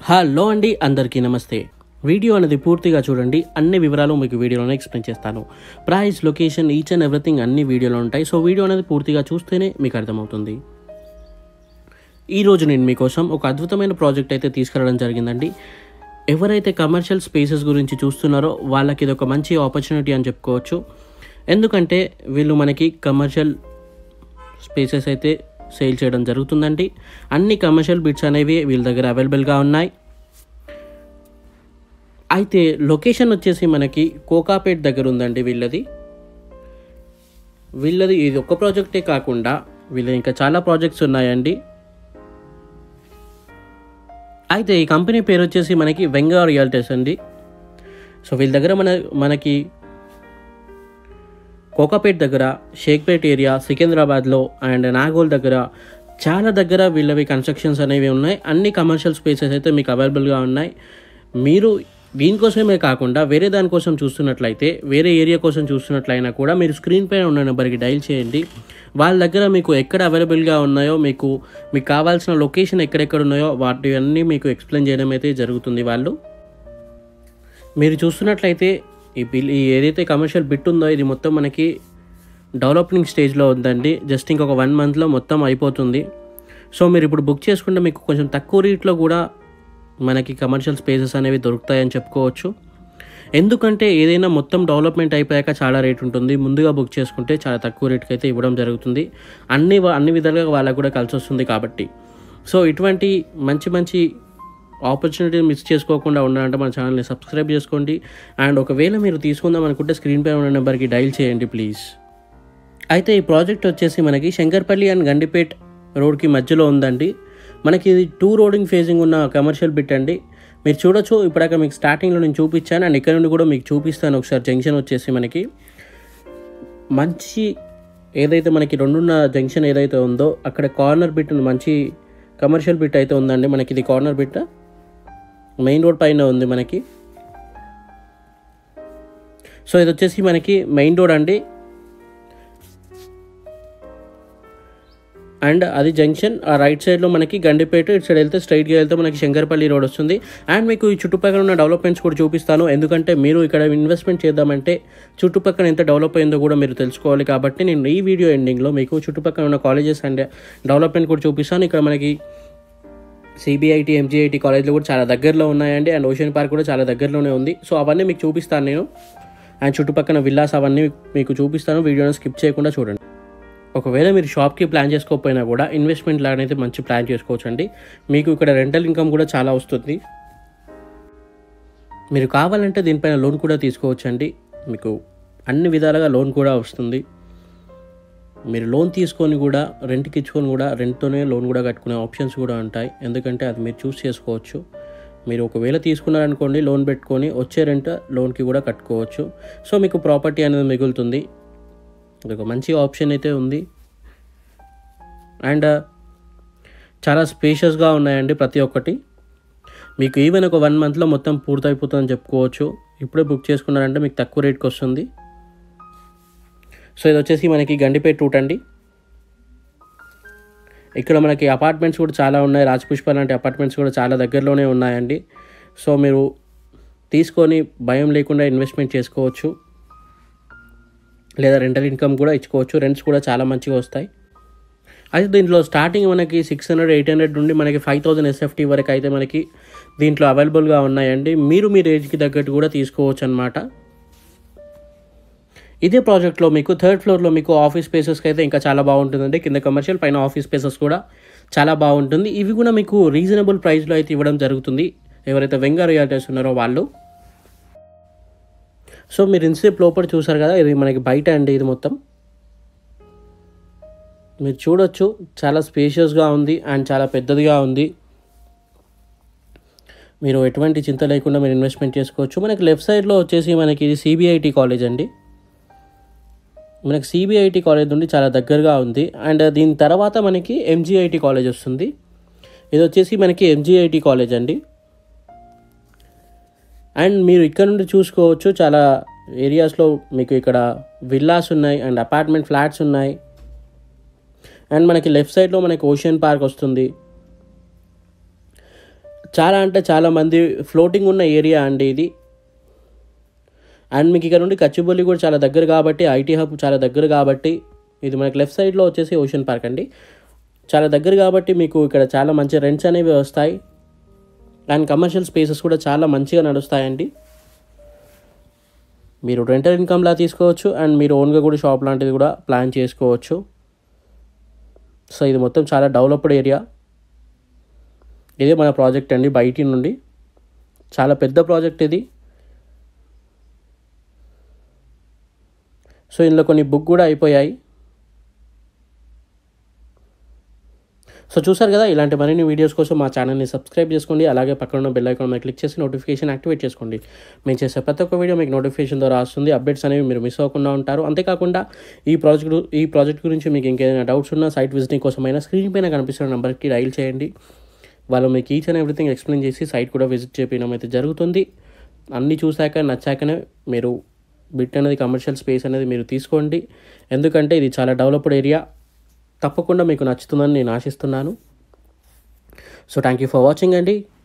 hello అండి అందరికీ నమస్తే వీడియో అనేది పూర్తిగా చూడండి అన్ని వివరాలు మీకు వీడియోలోనే ఎక్స్ప్లెయిన్ చేస్తాను price location each and everything అన్ని వీడియోలో ఉంటాయి సో వీడియో అనేది పూర్తిగా చూస్తేనే మీకు అర్థమవుతుంది ఈ రోజు నేను మీకోసం ఒక అద్భుతమైన ప్రాజెక్ట్ అయితే తీసుకురావడం జరిగిందండి ఎవరైతే కమర్షియల్ స్పేసెస్ గురించి చూస్తున్నారో వాళ్ళకి ఇది ఒక మంచి ఆపర్చునిటీ అని చెప్పుకోవచ్చు ఎందుకంటే వీళ్ళు మనకి కమర్షియల్ స్పేసెస్ అయితే సేల్ చేయడం జరుగుతుందండి అన్ని కమర్షియల్ బిట్స్ అనేవి వీళ్ళ దగ్గర అవైలబుల్గా ఉన్నాయి అయితే లొకేషన్ వచ్చేసి మనకి కోకాపేట్ దగ్గర ఉందండి వీళ్ళది వీళ్ళది ఇది ఒక్క ప్రాజెక్టే కాకుండా వీళ్ళ ఇంకా చాలా ప్రాజెక్ట్స్ ఉన్నాయండి అయితే ఈ కంపెనీ పేరు వచ్చేసి మనకి వెంగా రియాల్టర్స్ అండి సో వీళ్ళ దగ్గర మన మనకి కోకాపేట్ దగ్గర షేక్పేట్ ఏరియా సికింద్రాబాద్లో అండ్ నాగోల్ దగ్గర చాలా దగ్గర వీళ్ళవి కన్స్ట్రక్షన్స్ అనేవి ఉన్నాయి అన్ని కమర్షియల్ స్పేసెస్ అయితే మీకు అవైలబుల్గా ఉన్నాయి మీరు దీనికోసమే కాకుండా వేరే దానికోసం చూస్తున్నట్లయితే వేరే ఏరియా కోసం చూస్తున్నట్లయినా కూడా మీరు స్క్రీన్ పైన ఉన్న నెంబర్కి డైల్ చేయండి వాళ్ళ దగ్గర మీకు ఎక్కడ అవైలబుల్గా ఉన్నాయో మీకు మీకు కావాల్సిన లొకేషన్ ఎక్కడెక్కడ ఉన్నాయో వాటి అన్నీ మీకు ఎక్స్ప్లెయిన్ చేయడం అయితే జరుగుతుంది వాళ్ళు మీరు చూస్తున్నట్లయితే ఈ బిల్ ఈ ఏదైతే కమర్షియల్ బిట్ ఉందో ఇది మొత్తం మనకి డెవలపింగ్ స్టేజ్లో ఉందండి జస్ట్ ఇంకొక వన్ మంత్లో మొత్తం అయిపోతుంది సో మీరు ఇప్పుడు బుక్ చేసుకుంటే మీకు కొంచెం తక్కువ రేట్లో కూడా మనకి కమర్షియల్ స్పేసెస్ అనేవి దొరుకుతాయని చెప్పుకోవచ్చు ఎందుకంటే ఏదైనా మొత్తం డెవలప్మెంట్ అయిపోయాక చాలా రేట్ ఉంటుంది ముందుగా బుక్ చేసుకుంటే చాలా తక్కువ రేట్కి అయితే ఇవ్వడం జరుగుతుంది అన్ని అన్ని విధాలుగా వాళ్ళకు కూడా కలిసి వస్తుంది కాబట్టి సో ఇటువంటి మంచి మంచి ఆపర్చునిటీ మిస్ చేసుకోకుండా ఉండాలంటే మన ఛానల్ని సబ్స్క్రైబ్ చేసుకోండి అండ్ ఒకవేళ మీరు తీసుకుందాం అనుకుంటే స్క్రీన్ పై ఉన్న నెంబర్కి డైల్ చేయండి ప్లీజ్ అయితే ఈ ప్రాజెక్ట్ వచ్చేసి మనకి శంకర్పల్లి అండ్ గండిపేట్ రోడ్కి మధ్యలో ఉందండి మనకి ఇది టూ రోడింగ్ ఫేజింగ్ ఉన్న కమర్షియల్ బిట్ అండి మీరు చూడొచ్చు ఇప్పుడాక మీకు స్టార్టింగ్లో నేను చూపించాను అండ్ ఇక్కడ నుండి కూడా మీకు చూపిస్తాను ఒకసారి జంక్షన్ వచ్చేసి మనకి మంచి ఏదైతే మనకి రెండున్న జంక్షన్ ఏదైతే ఉందో అక్కడ కార్నర్ బిట్ మంచి కమర్షియల్ బిట్ అయితే ఉందండి మనకి ఇది కార్నర్ బిట్ మెయిన్ రోడ్ పైన ఉంది మనకి సో ఇది వచ్చేసి మనకి మెయిన్ రోడ్ అండి అండ్ అది జంక్షన్ ఆ రైట్ సైడ్లో మనకి గండిపేట ఇటు సైడ్ వెళ్తే స్ట్రైట్గా వెళ్తే మనకి శంకర్పల్లి రోడ్ వస్తుంది అండ్ మీకు ఈ చుట్టుపక్కల ఉన్న డెవలప్మెంట్స్ కూడా చూపిస్తాను ఎందుకంటే మీరు ఇక్కడ ఇన్వెస్ట్మెంట్ చేద్దామంటే చుట్టుపక్కల ఎంత డెవలప్ అయిందో కూడా మీరు తెలుసుకోవాలి కాబట్టి నేను ఈ వీడియో ఎండింగ్లో మీకు చుట్టుపక్కల ఉన్న కాలేజెస్ అండ్ డెవలప్మెంట్ కూడా చూపిస్తాను ఇక్కడ మనకి సిబిఐటి ఎంజీఐటి కాలేజ్లు కూడా చాలా దగ్గరలో ఉన్నాయండి అండ్ ఓషన్ పార్క్ కూడా చాలా దగ్గరలోనే ఉంది సో అవన్నీ మీకు చూపిస్తాను నేను అండ్ చుట్టుపక్కల విల్లాస్ అవన్నీ మీకు చూపిస్తాను వీడియోని స్కిప్ చేయకుండా చూడండి ఒకవేళ మీరు షాప్కి ప్లాన్ చేసుకోకపోయినా కూడా ఇన్వెస్ట్మెంట్ లాగానైతే మంచి ప్లాన్ చేసుకోవచ్చు అండి మీకు ఇక్కడ రెంటల్ ఇన్కమ్ కూడా చాలా వస్తుంది మీరు కావాలంటే దీనిపైన లోన్ కూడా తీసుకోవచ్చండి మీకు అన్ని విధాలుగా లోన్ కూడా వస్తుంది మీరు లోన్ తీసుకొని కూడా రెంట్కి ఇచ్చుకొని కూడా రెంట్తోనే లోన్ కూడా కట్టుకునే ఆప్షన్స్ కూడా ఉంటాయి ఎందుకంటే అది మీరు చూస్ చేసుకోవచ్చు మీరు ఒకవేళ తీసుకున్నారనుకోండి లోన్ పెట్టుకొని వచ్చే రెంట్ లోన్కి కూడా కట్టుకోవచ్చు సో మీకు ప్రాపర్టీ అనేది మిగులుతుంది ఇది ఒక మంచి ఆప్షన్ అయితే ఉంది అండ్ చాలా స్పేషియస్గా ఉన్నాయండి ప్రతి ఒక్కటి మీకు ఈవెన్ ఒక వన్ మంత్లో మొత్తం పూర్తయిపోతుందని చెప్పుకోవచ్చు ఇప్పుడే బుక్ చేసుకున్నారంటే మీకు తక్కువ రేట్కి వస్తుంది సో ఇది వచ్చేసి మనకి గండిపేట రూట్ అండి ఇక్కడ మనకి అపార్ట్మెంట్స్ కూడా చాలా ఉన్నాయి రాజపుష్ప లాంటి అపార్ట్మెంట్స్ కూడా చాలా దగ్గరలోనే ఉన్నాయండి సో మీరు తీసుకొని భయం లేకుండా ఇన్వెస్ట్మెంట్ చేసుకోవచ్చు లేదా రెంటల్ ఇన్కమ్ కూడా ఇచ్చుకోవచ్చు రెంట్స్ కూడా చాలా మంచిగా వస్తాయి అయితే దీంట్లో స్టార్టింగ్ మనకి సిక్స్ హండ్రెడ్ ఎయిట్ హండ్రెడ్ నుండి మనకి ఫైవ్ థౌసండ్ ఎస్ఎఫ్టీ వరకు అయితే మనకి దీంట్లో అవైలబుల్గా ఉన్నాయండి మీరు మీ రేంజ్కి తగ్గట్టు కూడా తీసుకోవచ్చు అనమాట ఇదే ప్రాజెక్ట్లో మీకు థర్డ్ ఫ్లోర్లో మీకు ఆఫీస్ స్పేసెస్కి అయితే ఇంకా చాలా బాగుంటుందండి కింద కమర్షియల్ పైన ఆఫీస్ స్పేసెస్ కూడా చాలా బాగుంటుంది ఇవి కూడా మీకు రీజనబుల్ ప్రైస్లో అయితే ఇవ్వడం జరుగుతుంది ఎవరైతే వెంగా రియాలిటీస్ ఉన్నారో వాళ్ళు సో మీరు ఇన్సేపు లోపల చూసారు కదా ఇది మనకి బయట అండి ఇది మొత్తం మీరు చూడొచ్చు చాలా స్పేషియస్గా ఉంది అండ్ చాలా పెద్దదిగా ఉంది మీరు ఎటువంటి చింత లేకుండా మీరు ఇన్వెస్ట్మెంట్ చేసుకోవచ్చు మనకి లెఫ్ట్ సైడ్లో వచ్చేసి మనకి ఇది సిబిఐటి కాలేజ్ అండి మనకి సిబిఐటి కాలేజ్ నుండి చాలా దగ్గరగా ఉంది అండ్ దీని తర్వాత మనకి ఎంజీఐటి కాలేజ్ వస్తుంది ఇది వచ్చేసి మనకి ఎంజీఐటి కాలేజ్ అండి అండ్ మీరు ఇక్కడ నుండి చూసుకోవచ్చు చాలా ఏరియాస్లో మీకు ఇక్కడ విల్లాస్ ఉన్నాయి అండ్ అపార్ట్మెంట్ ఫ్లాట్స్ ఉన్నాయి అండ్ మనకి లెఫ్ట్ సైడ్లో మనకి ఓషియన్ పార్క్ వస్తుంది చాలా అంటే చాలా మంది ఫ్లోటింగ్ ఉన్న ఏరియా అండి ఇది అండ్ మీకు ఇక్కడ నుండి కచ్చిబొల్లి కూడా చాలా దగ్గర కాబట్టి ఐటీ హబ్ చాలా దగ్గర కాబట్టి ఇది మనకి లెఫ్ట్ సైడ్లో వచ్చేసి ఓషన్ పార్క్ అండి చాలా దగ్గర కాబట్టి మీకు ఇక్కడ చాలా మంచి రెంట్స్ అనేవి వస్తాయి అండ్ కమర్షియల్ స్పేసెస్ కూడా చాలా మంచిగా నడుస్తాయండి మీరు రెంటల్ ఇన్కమ్లా తీసుకోవచ్చు అండ్ మీరు ఓన్గా కూడా షాప్ లాంటిది కూడా ప్లాన్ చేసుకోవచ్చు సో ఇది మొత్తం చాలా డెవలప్డ్ ఏరియా ఇదే మన ప్రాజెక్ట్ అండి బయటి నుండి చాలా పెద్ద ప్రాజెక్ట్ ఇది సో ఇందులో కొన్ని బుక్ కూడా అయిపోయాయి సో చూసారు కదా ఇలాంటి మరిన్ని వీడియోస్ కోసం మా ఛానల్ని సబ్స్క్రైబ్ చేసుకోండి అలాగే పక్కన ఉన్న బెల్ ఐకాన్ మీద క్లిక్ చేసి నోటిఫికేషన్ యాక్టివేట్ చేసుకోండి మేము చేసే ప్రతి ఒక్క వీడియో మీకు నోటిఫికేషన్ ద్వారా వస్తుంది అప్డేట్స్ అనేవి మీరు మిస్ అవ్వకుండా ఉంటారు అంతేకాకుండా ఈ ప్రాజెక్ట్ ఈ ప్రాజెక్ట్ గురించి మీకు ఇంకేదైనా డౌట్స్ ఉన్నా సైట్ విజిటింగ్ కోసమైనా స్క్రీన్ పైన కనిపిస్తున్న నెంబర్కి డైల్ చేయండి వాళ్ళు మీకు ఈచ్ అండ్ ఎవ్రీథింగ్ ఎక్స్ప్లెయిన్ చేసి సైట్ కూడా విజిట్ చేయడం అయితే జరుగుతుంది అన్నీ చూశాక నచ్చాకనే మీరు బిట్ అనేది కమర్షియల్ స్పేస్ అనేది మీరు తీసుకోండి ఎందుకంటే ఇది చాలా డెవలప్డ్ ఏరియా తప్పకుండా మీకు నచ్చుతుందని నేను ఆశిస్తున్నాను so thank you for watching అండి